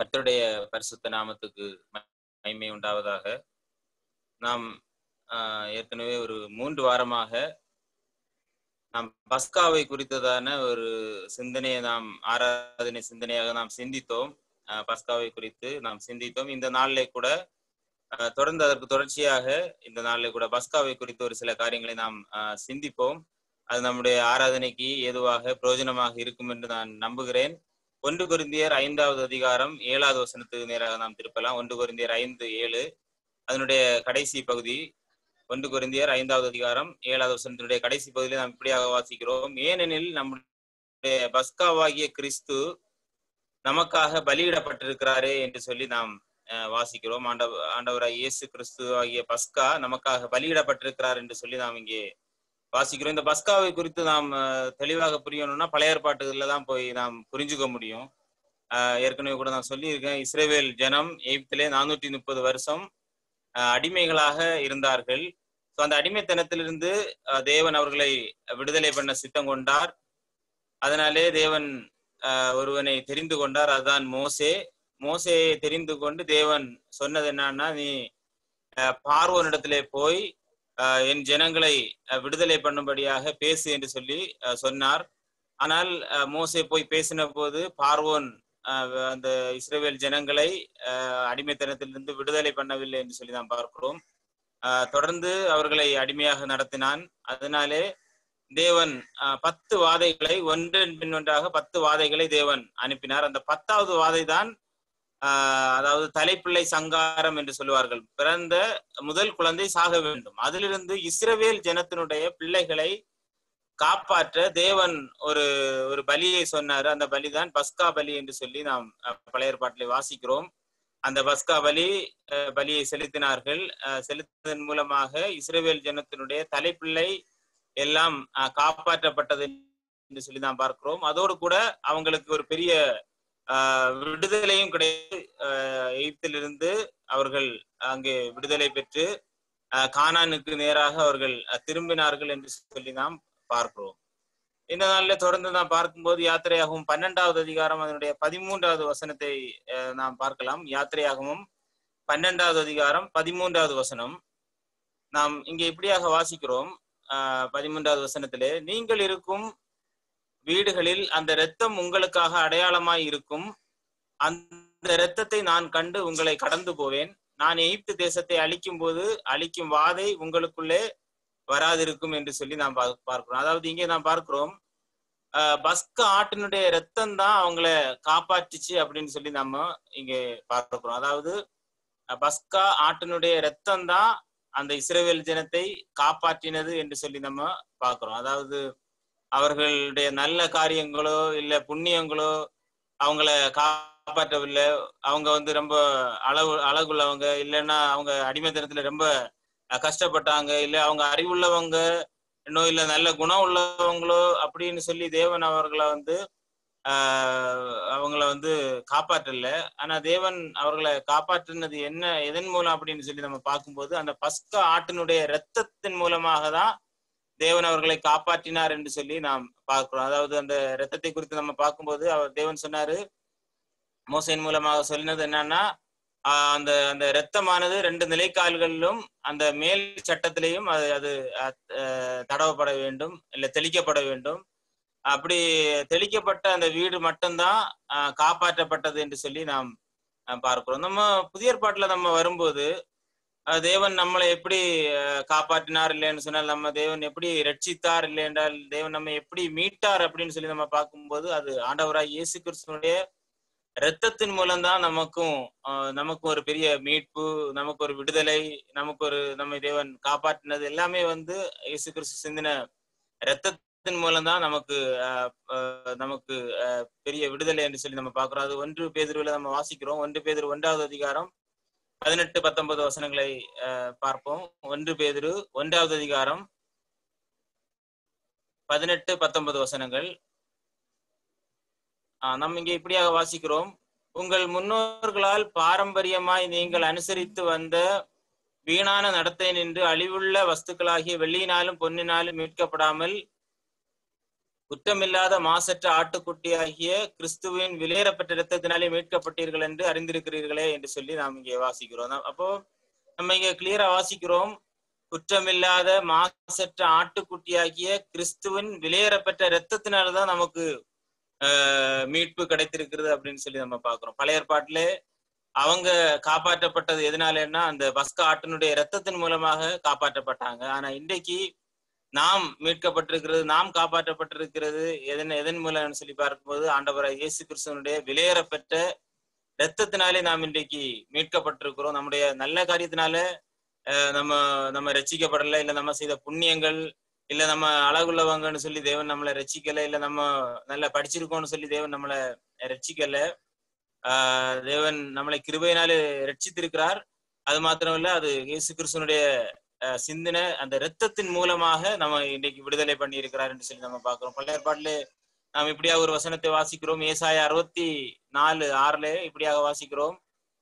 கர்த்தருடைய பரிசுத்த நாமத்துக்கு மகிமை உண்டாவதாக நாம் ஆஹ், ஏற்கனவே ஒரு மூன்று வாரமாக நாம் பஸ்காவை குறித்ததான ஒரு சிந்தனையை நாம் ஆராதனை சிந்தனையாக நாம் சிந்தித்தோம் ஆஹ், பஸ்காவை குறித்து நாம் சிந்தித்தோம் இந்த நாளிலே கூட ஆஹ், தொடர்ந்து அதற்கு தொடர்ச்சியாக இந்த நாளிலே கூட பஸ்காவை குறித்து ஒரு சில காரியங்களை நாம் ஆஹ், சிந்திப்போம் அது நம்முடைய ஆராதனைக்கு ஏதுவாக பிரயோஜனமாக இருக்கும் என்று நான் நம்புகிறேன் ஒன்று கொரிந்தியர் ஐந்தாவது அதிகாரம் ஏழாவது வசனத்துக்கு நேராக நாம் திருப்பலாம் ஒன்று கொரிந்தியர் ஐந்து ஏழு அதனுடைய கடைசி பகுதி ஒன்று கொரிந்தியர் ஐந்தாவது அதிகாரம் ஏழாவது வசனத்தினுடைய கடைசி பகுதியில் நாம் இப்படியாக வாசிக்கிறோம் ஏனெனில் நம்முடைய பஸ்காவாகிய கிறிஸ்து நமக்காக பலியிடப்பட்டிருக்கிறாரே என்று சொல்லி நாம் அஹ், வாசிக்கிறோம் ஆண்டவ ஆண்டவராய் இயேசு கிறிஸ்து ஆகிய பஸ்கா நமக்காக பலியிடப்பட்டிருக்கிறார் என்று சொல்லி நாம் இங்கே வாசிக்கிறோம் இந்த பஸ்காவை குறித்து நாம் அஹ், தெளிவாக புரியணும்னா பழைய ஏற்பாட்டுகள்ல தான் போய் நாம் புரிஞ்சுக்க முடியும் அஹ், ஏற்கனவே கூட நான் சொல்லியிருக்கேன் இஸ்ரேவேல் ஜனம் எகிப்திலே நானூற்றி முப்பது வருஷம் அஹ், அடிமைகளாக இருந்தார்கள் ஸோ அந்த அடிமைத்தனத்திலிருந்து அஹ், தேவன் அவர்களை விடுதலை பண்ண சித்தம் கொண்டார் அதனாலே தேவன் அஹ், ஒருவனை தெரிந்து கொண்டார் அதுதான் மோசே மோசேயை தெரிந்து கொண்டு தேவன் சொன்னது என்னன்னா நீ அஹ், பார்வோனிடத்திலே போய் அஹ், என் ஜனங்களை அஹ், விடுதலை பண்ணும்படியாக பேசு என்று சொல்லி அஹ், சொன்னார் ஆனால் அஹ், மோசே போய் பேசின போது பார்வோன் அஹ், அந்த இஸ்ரேல் ஜனங்களை அஹ், அடிமைத்தனத்திலிருந்து விடுதலை பண்ணவில்லை என்று சொல்லி நாம் பார்க்கிறோம் அஹ், தொடர்ந்து அவர்களை அடிமையாக நடத்தினான் அதனாலே தேவன் அஹ், பத்து வாதைகளை ஒன்றன் பின் ஒன்றாக பத்து வாதைகளை தேவன் அனுப்பினார் அந்த பத்தாவது வாதை தான் ஆஹ் அதாவது தலைப்பிள்ளை சங்காரம் என்று சொல்லுவார்கள் பிறந்த முதல் குழந்தை சாக வேண்டும் அதிலிருந்து இஸ்ரவேல் ஜனத்தினுடைய பிள்ளைகளை காப்பாற்ற தேவன் ஒரு ஒரு பலியை சொன்னார் அந்த பலிதான் பஸ்கா பலி என்று சொல்லி நாம் அஹ், பழைய ஏற்பாட்டிலே வாசிக்கிறோம் அந்த பஸ்கா பலி அஹ், பலியை செலுத்தினார்கள் அஹ், செலுத்துவதன் மூலமாக இஸ்ரவேல் ஜனத்தினுடைய தலைப்பிள்ளை எல்லாம் அஹ், காப்பாற்றப்பட்டது என்று சொல்லி நாம் பார்க்கிறோம் அதோடு கூட அவங்களுக்கு ஒரு பெரிய ஆஹ் விடுதலையும் கிடைத்து ஆஹ் எகிப்திலிருந்து அவர்கள் அங்கே விடுதலை பெற்று ஆஹ் கானானுக்கு நேராக அவர்கள் அஹ் திரும்பினார்கள் என்று சொல்லி நாம் பார்க்கிறோம் இந்த நாளில் தொடர்ந்து நாம் பார்க்கும்போது யாத்திரையாகவும் பன்னெண்டாவது அதிகாரம் அதனுடைய பதிமூன்றாவது வசனத்தை ஆஹ் நாம் பார்க்கலாம் யாத்திரையாகவும் பன்னெண்டாவது அதிகாரம் பதிமூன்றாவது வசனம் நாம் இங்கே இப்படியாக வாசிக்கிறோம் ஆஹ் பதிமூன்றாவது வசனத்திலே நீங்கள் இருக்கும் வீடுகளில் அந்த இரத்தம் உங்களுக்காக அடையாளமாய் இருக்கும் அந்த இரத்தத்தை நான் கண்டு உங்களை கடந்து போவேன் நான் எகிப்து தேசத்தை அழிக்கும் போது அழிக்கும் வாதை உங்களுக்குள்ளே வராதிருக்கும் என்று சொல்லி நாம் பா- பார்க்கிறோம் அதாவது இங்கே நாம் பார்க்கிறோம் ஆஹ் பஸ்க ஆட்டினுடைய ரத்தம் தான் அவங்கள காப்பாற்றுச்சு அப்படின்னு சொல்லி நம்ம இங்கே பார்க்கிறோம் அதாவது அஹ் பஸ்கா ஆட்டினுடைய ரத்தம் தான் அந்த இஸ்ரவேல் ஜனத்தை காப்பாற்றினது என்று சொல்லி நம்ம பார்க்கிறோம் அதாவது அவர்களுடைய நல்ல காரியங்களோ இல்ல புண்ணியங்களோ அவங்கள காப்பாற்றவில்லை அவங்க வந்து ரொம்ப அளவு அழகுள்ளவங்க இல்லைன்னா அவங்க அடிமைத்தனத்துல ரொம்ப அஹ், கஷ்டப்பட்டாங்க இல்ல அவங்க அறிவுள்ளவங்க இன்னும் இல்ல நல்ல குணம் உள்ளவங்களோ அப்படின்னு சொல்லி தேவன் அவர்களை வந்து ஆஹ் அவங்கள வந்து காப்பாற்றல ஆனா தேவன் அவர்களை காப்பாற்றினது என்ன எதன் மூலம் அப்படின்னு சொல்லி நம்ம பார்க்கும்போது அந்த பஸ்கா ஆட்டினுடைய இரத்தத்தின் மூலமாக தான் தேவன் அவர்களை காப்பாற்றினார் என்று சொல்லி நாம் பார்க்கிறோம் அதாவது அந்த இரத்தத்தை குறித்து நம்ம பார்க்கும்போது அவர் தேவன் சொன்னாரு மோசையின் மூலமாக சொல்லினது என்னன்னா ஆஹ் அந்த அந்த இரத்தமானது ரெண்டு நிலைக்கால்களிலும் அந்த மேல் சட்டத்திலையும் அது அது அஹ், தடவப்பட வேண்டும் இல்ல தெளிக்கப்பட வேண்டும் அப்படி தெளிக்கப்பட்ட அந்த வீடு மட்டும்தான் ஆஹ், காப்பாற்றப்பட்டது என்று சொல்லி நாம் ஆஹ், பார்க்கிறோம் நம்ம புதிய ஏற்பாட்டுல நம்ம வரும்போது அஹ் தேவன் நம்மளை எப்படி அஹ், காப்பாற்றினார் இல்லைன்னு சொன்னால் நம்ம தேவன் எப்படி ரட்சித்தார் இல்லை என்றால் தேவன் நம்ம எப்படி மீட்டார் அப்படின்னு சொல்லி நம்ம பார்க்கும்போது அது ஆண்டவராய் இயேசு கிறிஸ்துவனுடைய இரத்தத்தின் மூலம்தான் நமக்கும் அஹ், நமக்கும் ஒரு பெரிய மீட்பு நமக்கு ஒரு விடுதலை நமக்கு ஒரு நம்ம தேவன் காப்பாற்றினது எல்லாமே வந்து இயேசு கிறிஸ்து சிந்தின இரத்தத்தின் மூலம்தான் நமக்கு அஹ், அஹ், நமக்கு அஹ், பெரிய விடுதலை என்று சொல்லி நம்ம பார்க்கிறோம் அது ஒன்று பேதுருவில் நம்ம வாசிக்கிறோம் ஒன்று பேதுரு ஒன்றாவது அதிகாரம் பதினெட்டு பத்தொன்பது வசனங்களை அஹ், பார்ப்போம் ஒன்று பேதுரு ஒன்றாவது அதிகாரம் பதினெட்டு பத்தொன்பது வசனங்கள் ஆஹ், நம்ம இங்கே இப்படியாக வாசிக்கிறோம் உங்கள் முன்னோர்களால் பாரம்பரியமாய் நீங்கள் அனுசரித்து வந்த வீணான நடத்தை நின்று அழிவுள்ள வஸ்துக்களாகிய வெள்ளியினாலும் பொன்னினாலும் மீட்கப்படாமல் குற்றமில்லாத மாசற்ற ஆட்டுக்குட்டியாகிய கிறிஸ்துவின் விலையேறப்பட்ட இரத்தத்தினாலே மீட்கப்பட்டீர்கள் என்று அறிந்திருக்கிறீர்களே என்று சொல்லி நாம் இங்கே வாசிக்கிறோம் அப்போ நம்ம இங்க கிளியரா வாசிக்கிறோம் குற்றமில்லாத மாசற்ற ஆட்டுக்குட்டியாகிய கிறிஸ்துவின் விலையேறப்பட்ட இரத்தத்தினாலதான் நமக்கு ஆஹ் மீட்பு கிடைத்திருக்கிறது அப்படின்னு சொல்லி நம்ம பாக்குறோம் பழைய ஏற்பாட்டிலே அவங்க காப்பாற்றப்பட்டது எதனாலன்னா அந்த பஸ்கா ஆட்டினுடைய இரத்தத்தின் மூலமாக காப்பாற்றப்பட்டாங்க ஆனா இன்றைக்கு நாம் மீட்கப்பட்டிருக்கிறது நாம் காப்பாற்றப்பட்டிருக்கிறது எதன் எதன் மூலம் சொல்லி பார்க்கும்போது ஆண்டவராய் இயேசு கிறிஸ்துவனுடைய விலையேறப்பெற்ற இரத்தத்தினாலே நாம் இன்றைக்கு மீட்கப்பட்டிருக்கிறோம் நம்முடைய நல்ல காரியத்தினால நம்ம நம்ம ரசிக்கப்படலை இல்ல நம்ம செய்த புண்ணியங்கள் இல்ல நம்ம அழகுள்ளவங்கன்னு சொல்லி தேவன் நம்மளை ரசிக்கல இல்ல நம்ம நல்லா படிச்சிருக்கோம்னு சொல்லி தேவன் நம்மளை ரசிக்கல ஆஹ் தேவன் நம்மளை கிருபையினாலே ரட்சித்திருக்கிறார் அது மாத்திரம் இல்ல அது இயேசு கிறிஸ்துவனுடைய சிந்தனை அந்த இரத்தத்தின் மூலமாக நம்ம இன்னைக்கு விடுதலை பண்ணி இருக்கிறார் என்று சொல்லி நம்ம பாக்குறோம் பழைய ஏற்பாடுல நாம் இப்படியாக ஒரு வசனத்தை வாசிக்கிறோம் ஏசாய அறுபத்தி நாலு ஆறுல இப்படியாக வாசிக்கிறோம்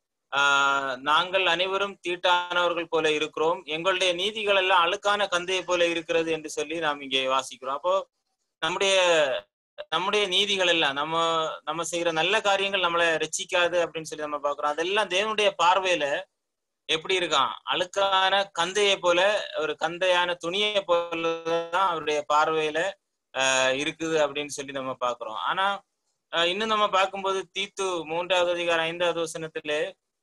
ஆஹ் நாங்கள் அனைவரும் தீட்டானவர்கள் போல இருக்கிறோம் எங்களுடைய நீதிகள் எல்லாம் அழுக்கான கந்தையை போல இருக்கிறது என்று சொல்லி நாம் இங்கே வாசிக்கிறோம் அப்போ நம்முடைய நம்முடைய நீதிகள் எல்லாம் நம்ம நம்ம செய்யற நல்ல காரியங்கள் நம்மளை ரசிக்காது அப்படின்னு சொல்லி நம்ம பாக்குறோம் அதெல்லாம் தேவனுடைய பார்வையில எப்படி இருக்கான் அழுக்கான கந்தையை போல ஒரு கந்தையான துணியை போலதான் அவருடைய பார்வையில ஆஹ் இருக்குது அப்படின்னு சொல்லி நம்ம பாக்குறோம் ஆனா இன்னும் நம்ம பார்க்கும்போது தீத்து மூன்றாவது அதிகாரம் ஐந்தாவது வசனத்துல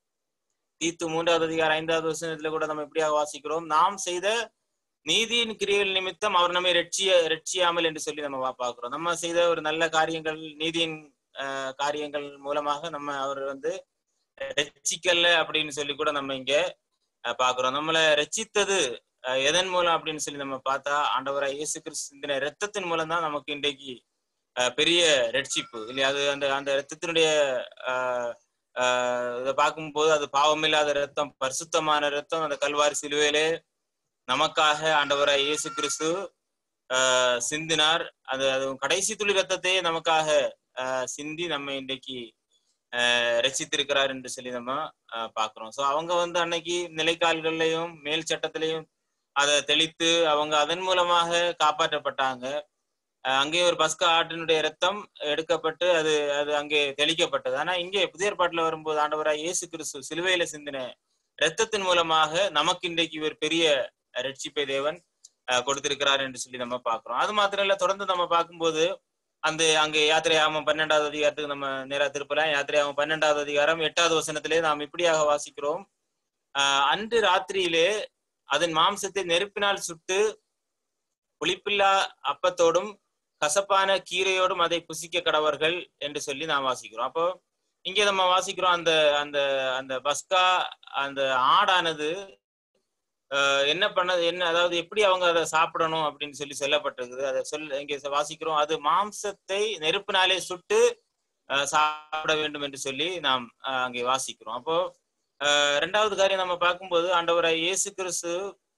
தீத்து மூன்றாவது அதிகாரம் ஐந்தாவது வசனத்துல கூட நம்ம எப்படியாக வாசிக்கிறோம் நாம் செய்த நீதியின் கிரியைகள் நிமித்தம் அவர் நம்மை ரட்சிய ரட்சியாமல் என்று சொல்லி நம்ம பாக்குறோம் நம்ம செய்த ஒரு நல்ல காரியங்கள் நீதியின் காரியங்கள் மூலமாக நம்ம அவர் வந்து ரட்சிக்கல அப்படின்னு சொல்லி கூட நம்ம இங்க பாக்குறோம் நம்மளை ரச்சித்தது எதன் மூலம் அப்படின்னு சொல்லி நம்ம பார்த்தா ஆண்டவராய் இயேசு கிறிஸ்து ரத்தத்தின் மூலம் தான் நமக்கு இன்றைக்கு பெரிய ரட்சிப்பு இல்லையா அது அந்த அந்த ரத்தத்தினுடைய இதை பார்க்கும்போது அது பாவமில்லாத ரத்தம் பரிசுத்தமான ரத்தம் அந்த கல்வாரி சிலுவையிலே நமக்காக ஆண்டவராய் இயேசு கிறிஸ்து சிந்தினார் அது அது கடைசி துளி ரத்தத்தையே நமக்காக சிந்தி நம்ம இன்றைக்கு ரசித்திருக்கிறார் என்று சொல்லி நம்ம பாக்குறோம் சோ அவங்க வந்து அன்னைக்கு நிலைக்கால்கள்லையும் மேல் சட்டத்திலையும் அதை தெளித்து அவங்க அதன் மூலமாக காப்பாற்றப்பட்டாங்க அங்கேயும் ஒரு பஸ்கா ஆட்டினுடைய ரத்தம் எடுக்கப்பட்டு அது அது அங்கே தெளிக்கப்பட்டது ஆனா இங்கே புதிய பாட்டுல வரும்போது ஆண்டவராய் இயேசு கிறிஸ்து சிலுவையில சிந்தின ரத்தத்தின் மூலமாக நமக்கு இன்றைக்கு ஒரு பெரிய ரட்சிப்பை தேவன் கொடுத்திருக்கிறார் என்று சொல்லி நம்ம பாக்குறோம் அது மாத்திரம் இல்ல தொடர்ந்து நம்ம பார்க்கும்போது அந்த அங்கே யாத்திரையாமம் பன்னெண்டாவது அதிகாரத்துக்கு நம்ம நேரா திருப்பலாம் யாத்திரையாமம் பன்னெண்டாவது அதிகாரம் எட்டாவது வசனத்திலே நாம் இப்படியாக வாசிக்கிறோம் ஆஹ் அன்று ராத்திரியிலே அதன் மாம்சத்தை நெருப்பினால் சுட்டு புளிப்பில்லா அப்பத்தோடும் கசப்பான கீரையோடும் அதை புசிக்க கடவர்கள் என்று சொல்லி நாம் வாசிக்கிறோம் அப்போ இங்கே நம்ம வாசிக்கிறோம் அந்த அந்த அந்த பஸ்கா அந்த ஆடானது என்ன பண்ணது என்ன அதாவது எப்படி அவங்க அதை சாப்பிடணும் அப்படின்னு சொல்லி சொல்லப்பட்டிருக்குது அதை சொல் இங்க வாசிக்கிறோம் அது மாம்சத்தை நெருப்பினாலே சுட்டு சாப்பிட வேண்டும் என்று சொல்லி நாம் அங்கே வாசிக்கிறோம் அப்போ ரெண்டாவது காரியம் நம்ம பார்க்கும்போது ஆண்டவராய் இயேசு கிறிஸ்து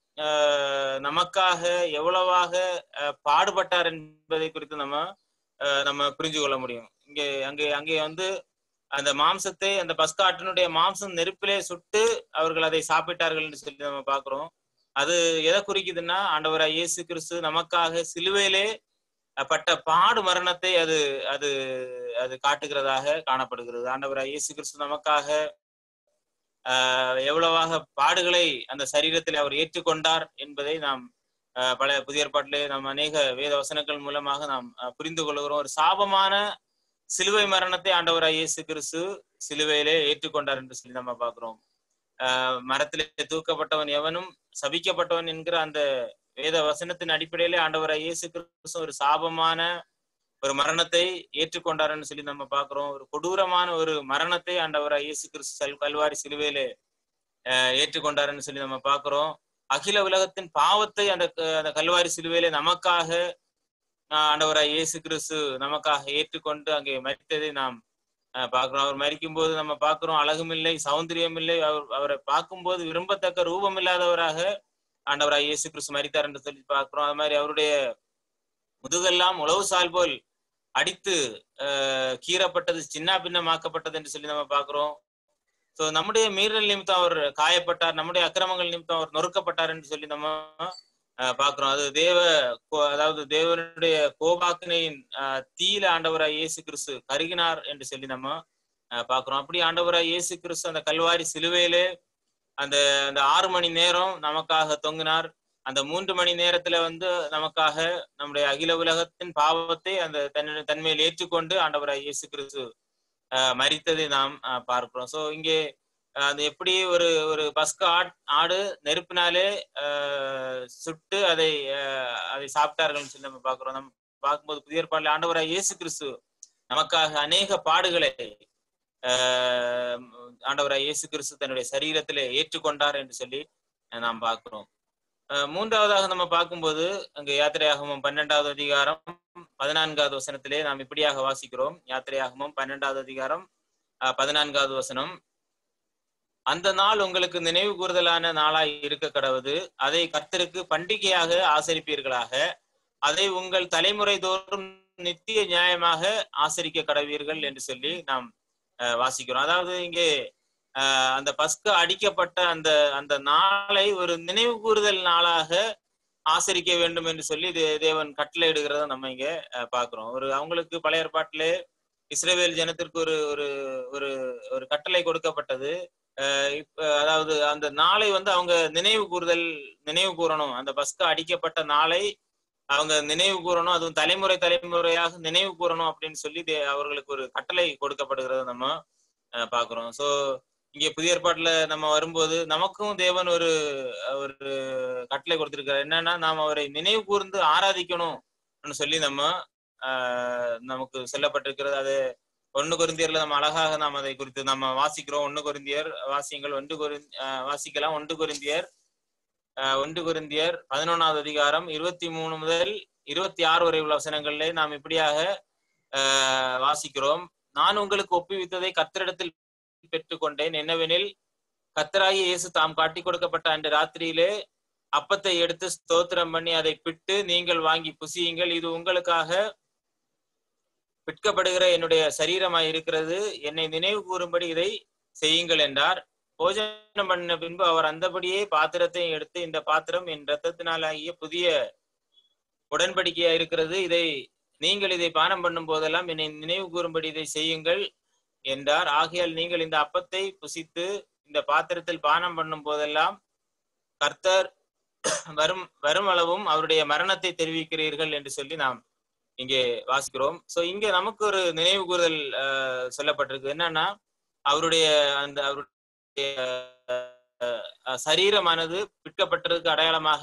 நமக்காக எவ்வளவாக பாடுபட்டார் என்பதை குறித்து நம்ம நம்ம புரிஞ்சு கொள்ள முடியும் இங்கே அங்கே அங்கே வந்து அந்த மாம்சத்தை அந்த பஸ்காட்டினுடைய மாம்சம் நெருப்பிலே சுட்டு அவர்கள் அதை சாப்பிட்டார்கள் என்று சொல்லி நம்ம பாக்குறோம் அது எதை குறிக்குதுன்னா ஆண்டவராய் இயேசு கிறிஸ்து நமக்காக சிலுவையிலே பட்ட பாடு மரணத்தை அது அது அது காட்டுகிறதாக காணப்படுகிறது ஆண்டவராய் இயேசு கிறிஸ்து நமக்காக ஆஹ் எவ்வளவாக பாடுகளை அந்த சரீரத்தில் அவர் ஏற்றுக்கொண்டார் என்பதை நாம் பல புதிய ஏற்பாட்டிலே நாம் அநேக வேத வசனங்கள் மூலமாக நாம் புரிந்து கொள்கிறோம் ஒரு சாபமான சிலுவை மரணத்தை ஆண்டவராய் இயேசு கிறிஸ்து சிலுவையிலே ஏற்றுக்கொண்டார் என்று சொல்லி நம்ம பார்க்கிறோம் ஆஹ் மரத்திலே தூக்கப்பட்டவன் எவனும் சபிக்கப்பட்டவன் என்கிற அந்த வேத வசனத்தின் அடிப்படையிலே ஆண்டவராய் இயேசு கிறிஸ்து ஒரு சாபமான ஒரு மரணத்தை ஏற்றுக்கொண்டாருன்னு சொல்லி நம்ம பாக்குறோம் ஒரு கொடூரமான ஒரு மரணத்தை ஆண்டவராய் இயேசு கிறிஸ்து கல்வாரி சிலுவையிலே ஏற்றுக்கொண்டாருன்னு சொல்லி நம்ம பாக்குறோம் அகில உலகத்தின் பாவத்தை அந்த அந்த கல்வாரி சிலுவையிலே நமக்காக ஆண்டவராய் இயேசு கிறிஸ்து நமக்காக ஏற்றுக்கொண்டு அங்கே மறித்ததை நாம் பார்க்கிறோம் அவர் மறிக்கும் போது நம்ம பார்க்கிறோம் அழகும் இல்லை சௌந்தரியம் இல்லை அவர் அவரை பார்க்கும்போது விரும்பத்தக்க ரூபம் இல்லாதவராக ஆண்டவராய் இயேசு கிறிஸ்து மறித்தார் என்று சொல்லி பார்க்கிறோம் அது மாதிரி அவருடைய முதுகெல்லாம் உழவு சால் போல் அடித்து கீறப்பட்டது சின்ன பின்னமாக்கப்பட்டது என்று சொல்லி நம்ம பார்க்கிறோம் சோ நம்முடைய மீறல் நிமித்தம் அவர் காயப்பட்டார் நம்முடைய அக்கிரமங்கள் நிமித்தம் அவர் நொறுக்கப்பட்டார் என்று சொல்லி நம்ம அஹ், பார்க்கிறோம் அது தேவ கோ- அதாவது தேவனுடைய கோபாக்கினையின் அஹ், தீயில ஆண்டவராய் இயேசு கிறிஸ்து கருகினார் என்று சொல்லி நம்ம அஹ், பார்க்கிறோம் அப்படி ஆண்டவராய் இயேசு கிறிஸ்து அந்த கல்வாரி சிலுவையிலே அந்த அந்த ஆறு மணி நேரம் நமக்காக தொங்கினார் அந்த மூன்று மணி நேரத்துல வந்து நமக்காக நம்முடைய அகில உலகத்தின் பாவத்தை அந்த தன்னுடைய தன்மையில் ஏற்றுக்கொண்டு ஆண்டவராய் இயேசு கிறிஸ்து அஹ், மரித்ததை நாம் அஹ், பார்க்கிறோம் சோ இங்கே அஹ், அது எப்படி ஒரு ஒரு பஸ்க ஆட் ஆடு நெருப்பினாலே அஹ், சுட்டு அதை அஹ், அதை சாப்பிட்டார்கள் சொல்லி நம்ம பார்க்கிறோம் நம்ம பார்க்கும்போது புதிய ஏற்பாடுல ஆண்டவராய் இயேசு கிறிஸ்து நமக்காக அநேக பாடுகளை அஹ், ஆண்டவராய் இயேசு கிறிஸ்து தன்னுடைய சரீரத்திலே ஏற்றுக்கொண்டார் என்று சொல்லி அஹ், நாம் பார்க்கிறோம் அஹ், மூன்றாவதாக நம்ம பார்க்கும்போது அங்க யாத்திரையாகமும் பன்னெண்டாவது அதிகாரம் பதினான்காவது வசனத்திலே நாம் இப்படியாக வாசிக்கிறோம் யாத்திரையாகமும் பன்னெண்டாவது அதிகாரம் அஹ், பதினான்காவது வசனம் அந்த நாள் உங்களுக்கு நினைவு கூறுதலான நாளாய் இருக்க கடவுது அதை கர்த்தருக்கு பண்டிகையாக ஆசரிப்பீர்களாக அதை உங்கள் தலைமுறை தோறும் நித்திய நியாயமாக ஆசரிக்க கடவீர்கள் என்று சொல்லி நாம் அஹ், வாசிக்கிறோம் அதாவது இங்கே அஹ், அந்த பஸ்கு அடிக்கப்பட்ட அந்த அந்த நாளை ஒரு நினைவு கூறுதல் நாளாக ஆசரிக்க வேண்டும் என்று சொல்லி தே- தேவன் கட்டளையிடுகிறத நம்ம இங்க அஹ், பார்க்கிறோம் ஒரு அவங்களுக்கு பழைய ஏற்பாட்டிலே இஸ்ரேவேல் ஜனத்திற்கு ஒரு ஒரு ஒரு ஒரு கட்டளை கொடுக்கப்பட்டது அஹ் இப்ப அதாவது அந்த நாளை வந்து அவங்க நினைவு கூறுதல் நினைவு கூறணும் அந்த பஸ்கு அடிக்கப்பட்ட நாளை அவங்க நினைவு கூறணும் அதுவும் தலைமுறை தலைமுறையாக நினைவு கூறணும் அப்படின்னு சொல்லி தே- அவர்களுக்கு ஒரு கட்டளை கொடுக்கப்படுகிறத நம்ம அஹ், பார்க்கிறோம் சோ இங்கே புதிய ஏற்பாட்டுல நம்ம வரும்போது நமக்கும் தேவன் ஒரு ஒரு கட்டளை கொடுத்திருக்காரு என்னன்னா நாம் அவரை நினைவு கூர்ந்து ஆராதிக்கணும் சொல்லி நம்ம ஆஹ், நமக்கு சொல்லப்பட்டிருக்கிறது அது ஒண்ணு கொரிந்தியர்ல நம்ம அழகாக நாம் அதை குறித்து நம்ம வாசிக்கிறோம் ஒண்ணு கொரிந்தியர் வாசியங்கள் ஒன்று கொரி ஆஹ், வாசிக்கலாம் ஒன்று கொரிந்தியர் ஆஹ், ஒன்று கொரிந்தியர் பதினொன்னாவது அதிகாரம் இருபத்தி மூணு முதல் இருபத்தி ஆறு வரை உள்ள வசனங்களிலே நாம் இப்படியாக ஆஹ், வாசிக்கிறோம் நான் உங்களுக்கு ஒப்புவித்ததை கர்த்தரிடத்தில் பெற்றுக்கொண்டேன் என்னவெனில் கர்த்தராகிய இயேசு தாம் காட்டி கொடுக்கப்பட்ட அன்று ராத்திரியிலே அப்பத்தை எடுத்து ஸ்தோத்திரம் பண்ணி அதை பிட்டு நீங்கள் வாங்கி புசியுங்கள் இது உங்களுக்காக பிற்கப்படுகிற என்னுடைய சரீரமாய் இருக்கிறது என்னை நினைவு கூறும்படி இதை செய்யுங்கள் என்றார் போஜனம் பண்ண பின்பு அவர் அந்தபடியே பாத்திரத்தை எடுத்து இந்த பாத்திரம் என் ரத்தத்தினாலாகிய புதிய உடன்படிக்கையா இருக்கிறது இதை நீங்கள் இதை பானம் பண்ணும் போதெல்லாம் என்னை நினைவு கூறும்படி இதை செய்யுங்கள் என்றார் ஆகையால் நீங்கள் இந்த அப்பத்தை புசித்து இந்த பாத்திரத்தில் பானம் பண்ணும் போதெல்லாம் கர்த்தர் வரும் வரும் அளவும் அவருடைய மரணத்தை தெரிவிக்கிறீர்கள் என்று சொல்லி நாம் இங்கே வாசிக்கிறோம் சோ இங்க நமக்கு ஒரு நினைவு கூறுதல் அஹ், சொல்லப்பட்டிருக்கு என்னன்னா அவருடைய அந்த அவருடைய அஹ், சரீரமானது பிற்கப்பட்டதுக்கு அடையாளமாக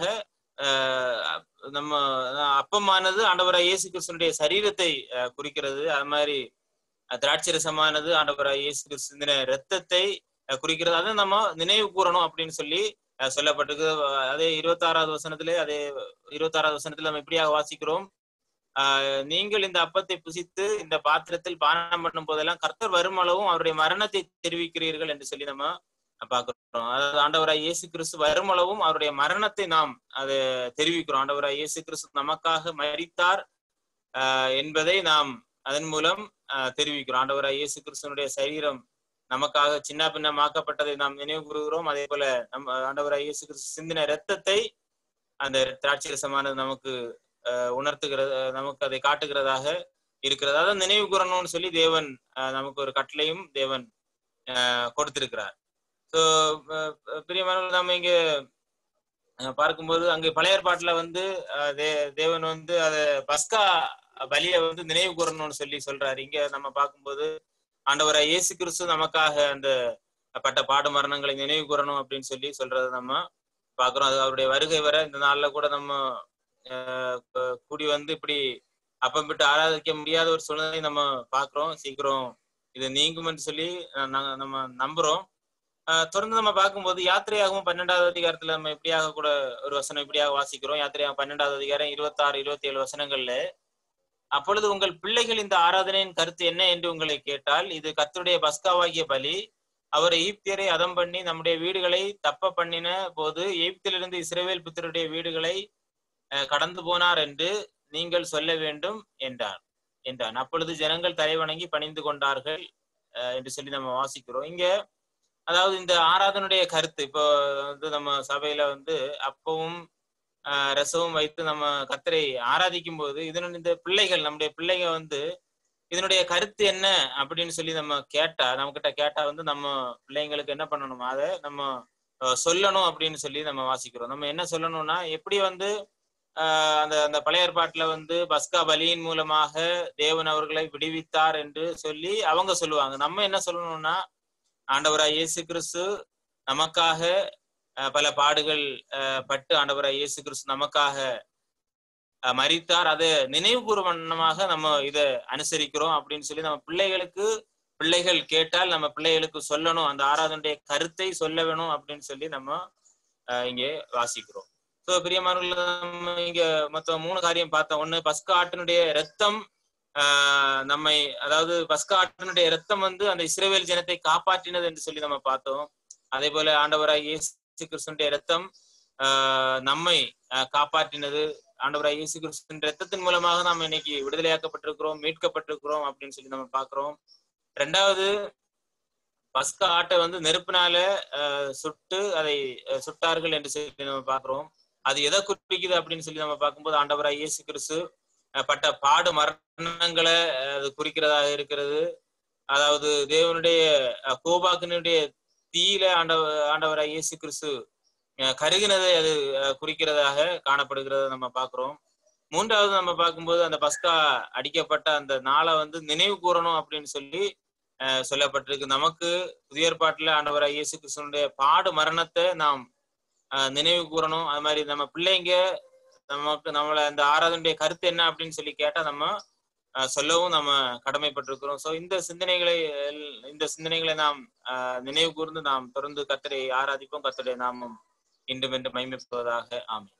அஹ், நம்ம அஹ், அப்பமானது ஆண்டவராய் இயேசு கிறிஸ்துனுடைய சரீரத்தை அஹ், குறிக்கிறது அது மாதிரி அஹ், திராட்சை ரசமானது ஆண்டவராய் இயேசு கிறிஸ்து சிந்தின ரத்தத்தை அஹ், குறிக்கிறது அதை நம்ம நினைவு கூறணும் அப்படின்னு சொல்லி அஹ், சொல்லப்பட்டிருக்கு அஹ், அதே இருபத்தாறாவது வசனத்திலே அதே இருபத்தாறாவது வசனத்துல நம்ம இப்படியாக வாசிக்கிறோம் ஆஹ் நீங்கள் இந்த அப்பத்தை புசித்து இந்த பாத்திரத்தில் பானம் பண்ணும் போதெல்லாம் கர்த்தர் வரும் அளவும் அவருடைய மரணத்தை தெரிவிக்கிறீர்கள் என்று சொல்லி நம்ம பார்க்கிறோம் அதாவது ஆண்டவராய் இயேசு கிறிஸ்து வரும் அளவும் அவருடைய மரணத்தை நாம் அதை தெரிவிக்கிறோம் ஆண்டவராய் இயேசு கிறிஸ்து நமக்காக மரித்தார் ஆஹ் என்பதை நாம் அதன் மூலம் ஆஹ் தெரிவிக்கிறோம் ஆண்டவராய் இயேசு கிறிஸ்துவனுடைய சரீரம் நமக்காக சின்ன பின்னமாக்கப்பட்டதை நாம் நினைவு கூறுகிறோம் அதே போல நம் ஆண்டவராய் இயேசு கிறிஸ்து சிந்தின இரத்தத்தை அந்த திராட்சை ரசமானது நமக்கு அஹ், உணர்த்துகிறது அஹ், நமக்கு அதை காட்டுகிறதாக இருக்கிறது அதான் நினைவு கூறணும்னு சொல்லி தேவன் அஹ், நமக்கு ஒரு கட்டளையும் தேவன் அஹ், கொடுத்திருக்கிறார் ஸோ பிரியமானவர்கள் நம்ம இங்க அஹ், பார்க்கும்போது அங்கே பழைய ஏற்பாட்டுல வந்து அஹ், தே- தேவன் வந்து அத பஸ்கா பலியை வந்து நினைவு கூறணும்னு சொல்லி சொல்றாரு இங்க நம்ம பார்க்கும்போது ஆண்டவராய் இயேசு கிறிஸ்து நமக்காக அந்த பட்ட பாடு மரணங்களை நினைவு கூறணும் அப்படின்னு சொல்லி சொல்றதை நம்ம பாக்குறோம் அது அவருடைய வருகை வர இந்த நாள்ல கூட நம்ம அஹ், கு- கூடி வந்து இப்படி அப்பம் விட்டு ஆராதிக்க முடியாத ஒரு சூழ்நிலை நம்ம பாக்குறோம் சீக்கிரம் இது நீங்கும்னு சொல்லி அஹ், நாங்க நம்ம நம்புறோம் அஹ், தொடர்ந்து நம்ம பார்க்கும்போது யாத்திரையாகவும் பன்னெண்டாவது அதிகாரத்துல நம்ம இப்படியாக கூட ஒரு வசனம் இப்படியாக வாசிக்கிறோம் யாத்திரையாகும் பன்னெண்டாவது அதிகாரம் இருபத்தாறு இருபத்தி ஏழு வசனங்கள்ல அப்பொழுது உங்கள் பிள்ளைகள் இந்த ஆராதனையின் கருத்து என்ன என்று உங்களை கேட்டால் இது கர்த்தருடைய பஸ்காவாகிய பலி அவர் எகிப்தியரை அதம் பண்ணி நம்முடைய வீடுகளை தப்ப பண்ணின போது எகிப்திலிருந்து இஸ்ரவேல் புத்திரருடைய வீடுகளை அஹ், கடந்து போனார் என்று நீங்கள் சொல்ல வேண்டும் என்றார் என்றான் அப்பொழுது ஜனங்கள் தலைவணங்கி பணிந்து கொண்டார்கள் அஹ், என்று சொல்லி நம்ம வாசிக்கிறோம் இங்க அதாவது இந்த ஆராதனுடைய கருத்து இப்போ வந்து நம்ம சபையில வந்து அப்பவும் ஆஹ் ரசமும் வைத்து நம்ம கத்தரை ஆராதிக்கும் போது இதனுடைய இந்த பிள்ளைகள் நம்முடைய பிள்ளைங்க வந்து இதனுடைய கருத்து என்ன அப்படின்னு சொல்லி நம்ம கேட்டா நம்ம கிட்ட கேட்டா வந்து நம்ம பிள்ளைங்களுக்கு என்ன பண்ணணும் அதை நம்ம அஹ், சொல்லணும் அப்படின்னு சொல்லி நம்ம வாசிக்கிறோம் நம்ம என்ன சொல்லணும்னா எப்படி வந்து ஆஹ் அந்த அந்த பழைய ஏற்பாட்டுல வந்து பஸ்கா பலியின் மூலமாக தேவன் அவர்களை விடுவித்தார் என்று சொல்லி அவங்க சொல்லுவாங்க நம்ம என்ன சொல்லணும்னா ஆண்டவராய் இயேசு கிறிஸ்து நமக்காக அஹ், பல பாடுகள் அஹ், பட்டு ஆண்டவராய் இயேசு கிறிஸ்து நமக்காக அஹ், மரித்தார் அதை நினைவுபூர்வமாக நம்ம இதை அனுசரிக்கிறோம் அப்படின்னு சொல்லி நம்ம பிள்ளைகளுக்கு பிள்ளைகள் கேட்டால் நம்ம பிள்ளைகளுக்கு சொல்லணும் அந்த ஆராதனுடைய கருத்தை சொல்ல வேணும் அப்படின்னு சொல்லி நம்ம அஹ், இங்கே வாசிக்கிறோம் ஸோ பிரியமானவர்களே நம்ம இங்க மொத்தம் மூணு காரியம் பார்த்தோம் ஒண்ணு பஸ்கா ஆட்டினுடைய ரத்தம் ஆஹ் நம்மை அதாவது பஸ்கா ஆட்டினுடைய ரத்தம் வந்து அந்த இஸ்ரேவேல் ஜனத்தை காப்பாற்றினது என்று சொல்லி நம்ம பார்த்தோம் அதே போல ஆண்டவராய் இயேசு கிறிஸ்துடைய ரத்தம் ஆஹ் நம்மை ஆஹ் காப்பாற்றினது ஆண்டவராய் இயேசு கிறிஸ்துவின் ரத்தத்தின் மூலமாக நாம் இன்னைக்கு விடுதலையாக்கப்பட்டிருக்கிறோம் மீட்கப்பட்டிருக்கிறோம் அப்படின்னு சொல்லி நம்ம பார்க்கிறோம் ரெண்டாவது பஸ்கா ஆட்டை வந்து நெருப்பினால ஆஹ் சுட்டு அதை ஆஹ் சுட்டார்கள் என்று சொல்லி நம்ம பார்க்கிறோம் அது எதை குறிக்குது அப்படின்னு சொல்லி நம்ம பார்க்கும்போது ஆண்டவராய் இயேசு கிறிஸ்து அஹ், பட்ட பாடு மரணங்களை அஹ், அது குறிக்கிறதாக இருக்கிறது அதாவது தேவனுடைய அஹ், கோபாக்கினுடைய தீயில ஆண்டவ ஆண்டவராய் இயேசு கிறிஸ்து அஹ், கருகினதை அது அஹ், குறிக்கிறதாக காணப்படுகிறத நம்ம பார்க்கிறோம் மூன்றாவது நம்ம பார்க்கும்போது அந்த பஸ்கா அடிக்கப்பட்ட அந்த நாளை வந்து நினைவு கூறணும் அப்படின்னு சொல்லி அஹ், சொல்லப்பட்டிருக்கு நமக்கு புதிய ஏற்பாட்டுல ஆண்டவராய் இயேசு கிறிஸ்துவனுடைய பாடு மரணத்தை நாம் ஆஹ் நினைவு கூறணும் அது மாதிரி நம்ம பிள்ளைங்க நமக்கு நம்மள இந்த ஆராதனுடைய கருத்து என்ன அப்படின்னு சொல்லி கேட்டா நம்ம ஆஹ் சொல்லவும் நம்ம கடமைப்பட்டிருக்கிறோம் சோ இந்த சிந்தனைகளை எல்- இந்த சிந்தனைகளை நாம் ஆஹ் நினைவு கூர்ந்து நாம் தொடர்ந்து கத்தரை ஆராதிப்போம் கத்தருடைய நாமம் இன்றும் என்று மைமைப்படுவதாக ஆமென்